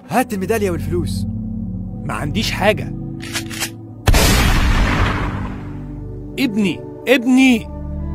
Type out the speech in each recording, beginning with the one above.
هات الميدالية والفلوس ما عنديش حاجة ابني ابني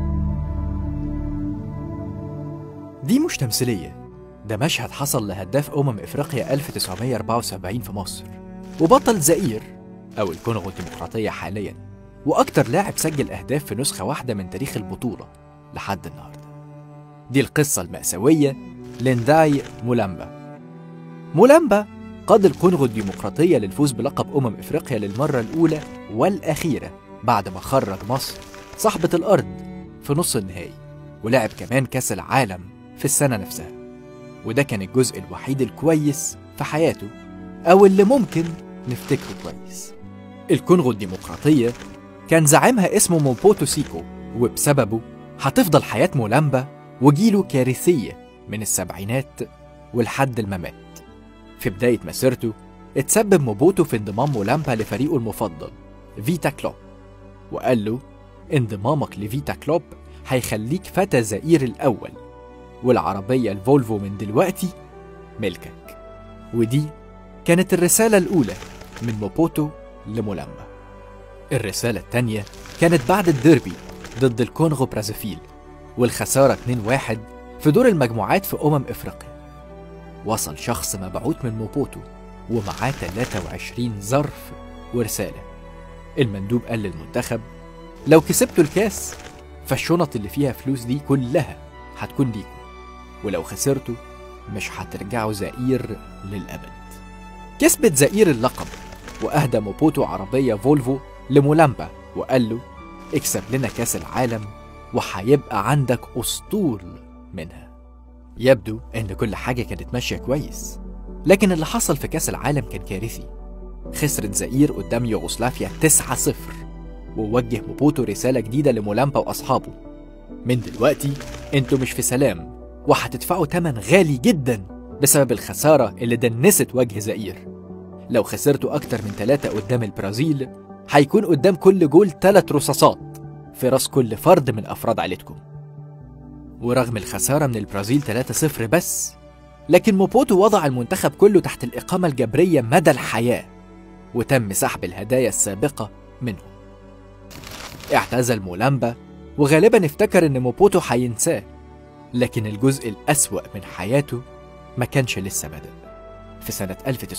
دي مش تمثيلية ده مشهد حصل لهداف أمم إفريقيا 1974 في مصر وبطل زئير أو الكونغو الديمقراطية حاليا وأكتر لاعب سجل أهداف في نسخة واحدة من تاريخ البطولة لحد النهاردة دي القصة المأساوية لنداي مولامبا مولامبا قاد الكونغو الديمقراطية للفوز بلقب أمم إفريقيا للمرة الأولى والأخيرة بعد ما خرج مصر صاحبة الأرض في نص النهائي ولعب كمان كأس العالم في السنة نفسها وده كان الجزء الوحيد الكويس في حياته أو اللي ممكن نفتكره كويس الكونغو الديمقراطية كان زعيمها اسمه موبوتو سيكو وبسببه هتفضل حياة مولامبا وجيله كارثية من السبعينات ولحد الممات في بداية مسيرته اتسبب موبوتو في انضمام مولامبا لفريقه المفضل فيتا كلوب وقال له انضمامك لفيتا كلوب هيخليك فتى زئير الأول والعربية الفولفو من دلوقتي ملكك ودي كانت الرسالة الأولى من موبوتو لمولامبا الرسالة التانية كانت بعد الديربي ضد الكونغو برازافيل والخسارة 2-1 في دور المجموعات في أمم إفريقيا وصل شخص مبعوث من موبوتو ومعاه 23 ظرف ورسالة المندوب قال للمنتخب لو كسبتوا الكاس فالشنط اللي فيها فلوس دي كلها هتكون ليكم ولو خسرتوا مش هترجعوا زئير للأبد كسبت زئير اللقب وأهدى موبوتو عربية فولفو لمولامبا وقال له اكسب لنا كاس العالم وهيبقى عندك أسطول منها يبدو إن كل حاجة كانت ماشية كويس لكن اللي حصل في كاس العالم كان كارثي خسرت زئير قدام يوغوسلافيا 9-0 ووجه موبوتو رسالة جديدة لمولامبا وأصحابه من دلوقتي انتوا مش في سلام وهتدفعوا تمن غالي جدا بسبب الخسارة اللي دنست وجه زئير لو خسرتوا أكتر من ثلاثة قدام البرازيل هيكون قدام كل جول ثلاث رصاصات في راس كل فرد من أفراد عيلتكم ورغم الخسارة من البرازيل 3-0 بس لكن موبوتو وضع المنتخب كله تحت الإقامة الجبرية مدى الحياة وتم سحب الهدايا السابقة منهم اعتزل مولامبا وغالبا افتكر ان موبوتو هينساه لكن الجزء الأسوأ من حياته ما كانش لسه بدأ في سنة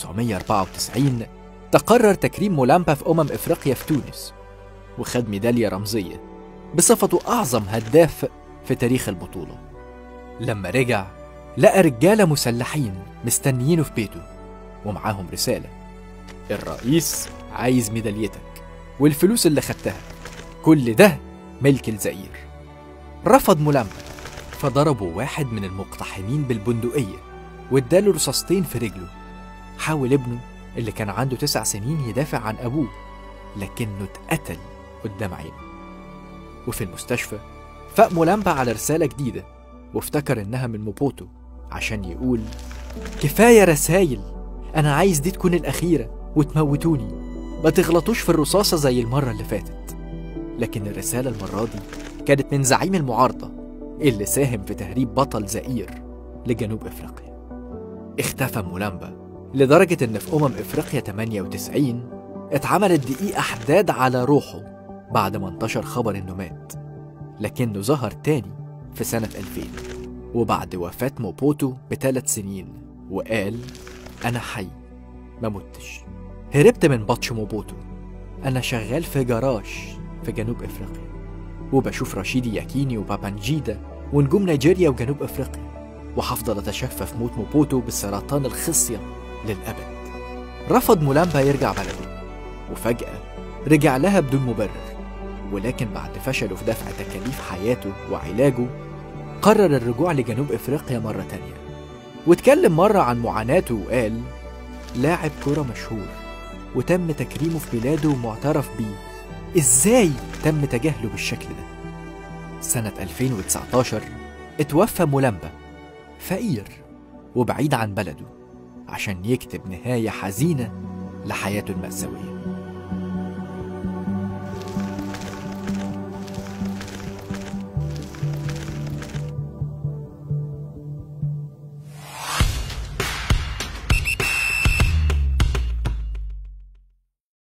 1994 تقرر تكريم مولامبا في أمم إفريقيا في تونس وخد ميدالية رمزية بصفته أعظم هداف في تاريخ البطولة لما رجع لقى رجالة مسلحين مستنيينه في بيته ومعاهم رسالة الرئيس عايز ميداليتك والفلوس اللي خدتها كل ده ملك الزئير رفض مولامبا فضربوا واحد من المقتحمين بالبندقية واداله رصاصتين في رجله حاول ابنه اللي كان عنده تسع سنين يدافع عن أبوه لكنه اتقتل قدام عينه وفي المستشفى فاق مولامبا على رسالة جديدة وافتكر إنها من موبوتو عشان يقول كفاية رسايل أنا عايز دي تكون الأخيرة وتموتوني ما تغلطوش في الرصاصة زي المرة اللي فاتت لكن الرسالة المرة دي كانت من زعيم المعارضة اللي ساهم في تهريب بطل زئير لجنوب إفريقيا اختفى مولامبا لدرجة إن في أمم إفريقيا 98 اتعملت دقيقة حداد على روحه بعد ما انتشر خبر إنه مات لكنه ظهر تاني في سنة 2000 وبعد وفاة موبوتو بثلاث سنين وقال أنا حي ما متش هربت من بطش موبوتو أنا شغال في جراج في جنوب إفريقيا وبشوف رشيدي ياكيني وبابانجيدا ونجوم نيجيريا وجنوب إفريقيا وهفضل أتشفى في موت موبوتو بالسرطان الخصية للأبد رفض مولامبا يرجع بلده وفجأة رجع لها بدون مبرر ولكن بعد فشله في دفع تكاليف حياته وعلاجه قرر الرجوع لجنوب إفريقيا مرة تانية واتكلم مرة عن معاناته وقال لاعب كرة مشهور وتم تكريمه في بلاده ومعترف بيه ازاي تم تجاهله بالشكل ده سنة 2019 اتوفى مولامبا فقير وبعيد عن بلده عشان يكتب نهاية حزينة لحياته المأساوية